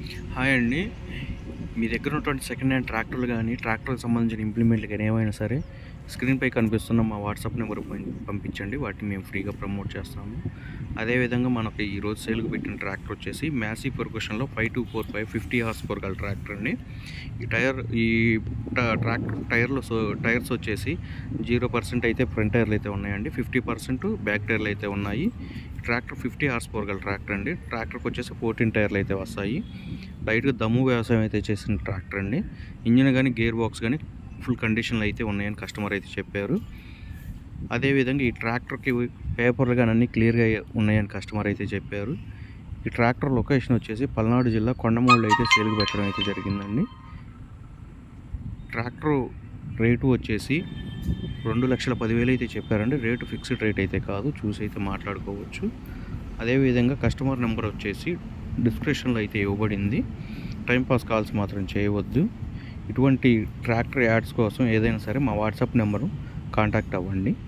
hi అండి మీ దగ్గర ఉన్నటువంటి సెకండ్ హ్యాండ్ ట్రాక్టర్లు కానీ ట్రాక్టర్కి సంబంధించిన ఇంప్లిమెంట్లు కానీ ఏమైనా సరే స్క్రీన్పై కనిపిస్తున్న మా వాట్సాప్ నెంబర్ పంపించండి వాటిని మేము ఫ్రీగా ప్రమోట్ చేస్తాము అదేవిధంగా మనకి ఈరోజు సేల్కి పెట్టిన ట్రాక్టర్ వచ్చేసి మ్యాసీ పర్కుషన్లో five two four five fifty horse power గల ట్రాక్టర్ అండి ఈ టైర్ ఈ ట- ట్రాక్టర్ టైర్లు సో టైర్స్ వచ్చేసి జీరో పర్సెంట్ అయితే ఫ్రంట్ టైర్లు అయితే ఉన్నాయండి ఫిఫ్టీ పర్సెంట్ బ్యాక్ టైర్లు అయితే ఉన్నాయి ట్రాక్టర్ ఫిఫ్టీ హార్స్ పవర్ గల ట్రాక్టర్ అండి ట్రాక్టర్కి వచ్చేసి ఫోర్టీన్ టైర్లు అయితే వస్తాయి లైట్గా దమ్ము వ్యవసాయం అయితే చేసిన ట్రాక్టర్ అండి ఇంజిన్ కానీ గేర్ బాక్స్ కానీ ఫుల్ కండిషన్లో అయితే ఉన్నాయని కస్టమర్ అయితే చెప్పారు అదేవిధంగా ఈ ట్రాక్టర్కి పేపర్లు కానీ అన్నీ క్లియర్గా ఉన్నాయని కస్టమర్ అయితే చెప్పారు ఈ ట్రాక్టర్ లొకేషన్ వచ్చేసి పల్నాడు జిల్లా కొండమూళ్ళు అయితే సేల్కి పెట్టడం అయితే జరిగిందండి ట్రాక్టర్ రేటు వచ్చేసి రెండు లక్షల పదివేలు అయితే చెప్పారండి రేటు ఫిక్స్డ్ రేట్ అయితే కాదు చూసి అయితే మాట్లాడుకోవచ్చు అదేవిధంగా కస్టమర్ నెంబర్ వచ్చేసి డిస్క్రిప్షన్లో అయితే ఇవ్వబడింది టైంపాస్ కాల్స్ మాత్రం చేయవద్దు ఇటువంటి ట్రాక్టర్ యాడ్స్ కోసం ఏదైనా సరే మా వాట్సాప్ నెంబరు కాంటాక్ట్ అవ్వండి